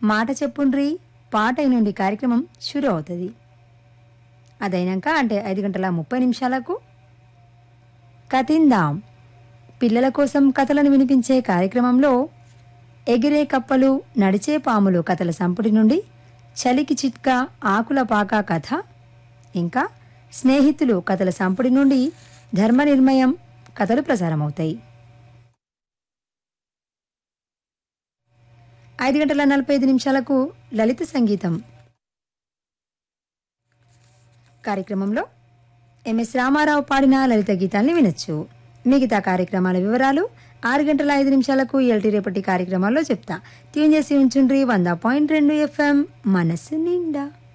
మాట చెప్పుండ్రి పాట నుండి కార్యక్రమం షురు అవుతుంది అదైనాక అంటే ఐదు గంటల ముప్పై నిమిషాలకు కతిందాం పిల్లల కోసం కథలను వినిపించే కార్యక్రమంలో ఎగిరే కప్పలు నడిచే పాములు కథల సంపుటి నుండి చలికి చిట్కా ఆకుల పాక కథ ఇంకా స్నేహితులు కథల సంపుటి నుండి ధర్మ నిర్మయం కథలు ప్రసారమవుతాయి ఐదు గంటల నలభై ఐదు నిమిషాలకు లలిత సంగీతం కార్యక్రమంలో ఎంఎస్ రామారావు పాడిన లలిత గీతాల్ని వినొచ్చు మిగతా కార్యక్రమాల వివరాలు ఆరు గంటల ఐదు నిమిషాలకు ఎల్టీ రేపటి కార్యక్రమాల్లో చెప్తా ట్యూన్ చేసి ఉంచుండ్రి వంద పాయింట్ రెండు ఎఫ్ఎం మనస్సు నిండా